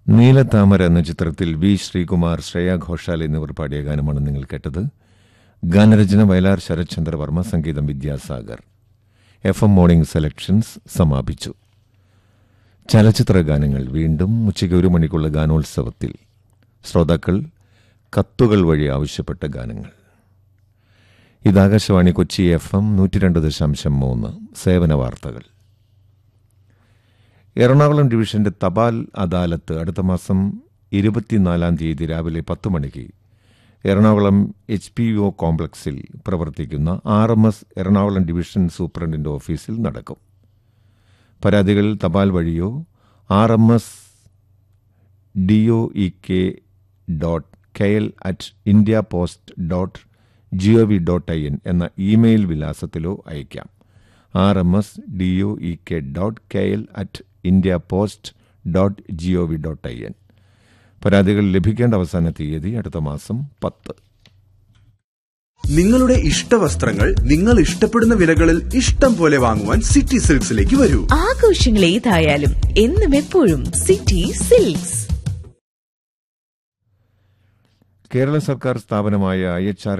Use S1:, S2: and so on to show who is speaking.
S1: നീലത്താമര എന്ന ചിത്രത്തിൽ വി ശ്രീകുമാർ ശ്രേയ ഘോഷാൽ എന്നിവർ പാടിയ ഗാനമാണ് നിങ്ങൾ കേട്ടത് ഗാനരചന വയലാർ ശരത്ചന്ദ്ര വർമ്മ സംഗീതം Vidyasagar F M morning selections സമാപിച്ചു ചലച്ചിത്ര ഗാനങ്ങൾ വീണ്ടും ഉച്ചയ്ക്ക് ഒരു മണിക്കുള്ള ഗാനോത്സവത്തിൽ ശ്രോതാക്കൾ കത്തുകൾ വഴി ആവശ്യപ്പെട്ട ഗാനങ്ങൾ ഇത് ആകാശവാണി കൊച്ചി എഫ് എം നൂറ്റി രണ്ട് ദശാംശം മൂന്ന് സേവന വാർത്തകൾ എറണാകുളം ഡിവിഷന്റെ തപാൽ അദാലത്ത് അടുത്ത മാസം ഇരുപത്തിനാലാം തീയതി രാവിലെ പത്ത് മണിക്ക് എറണാകുളം എച്ച് പി ഒ കോംപ്ലക്സിൽ പ്രവർത്തിക്കുന്ന R M S Ernakulam division സൂപ്രണ്ടിന്റെ ഓഫീസിൽ നടക്കും പരാതികൾ തപാൽ വഴിയോ R M S D O E K dot K L at India post dot G O V dot I N എന്ന ഇമെയിൽ വിലാസത്തിലോ അയക്കാം R M S D O E K dot K L at India post dot G O V dot I N പരാതികൾ ലഭിക്കേണ്ട അവസാന തീയതി അടുത്ത മാസം പത്ത്
S2: നിങ്ങളുടെ ഇഷ്ടവസ്ത്രങ്ങൾ നിങ്ങൾ ഇഷ്ടപ്പെടുന്ന വിലകളിൽ ഇഷ്ടം പോലെ വാങ്ങുവാൻ സിറ്റി സിൽക്സിലേക്ക് വരൂ
S3: ആഘോഷങ്ങൾ ഏതായാലും എന്നും എപ്പോഴും സിറ്റി സിൽക്സ്
S1: കേരള സർക്കാർ സ്ഥാപനമായ ഐ എച്ച് ആർ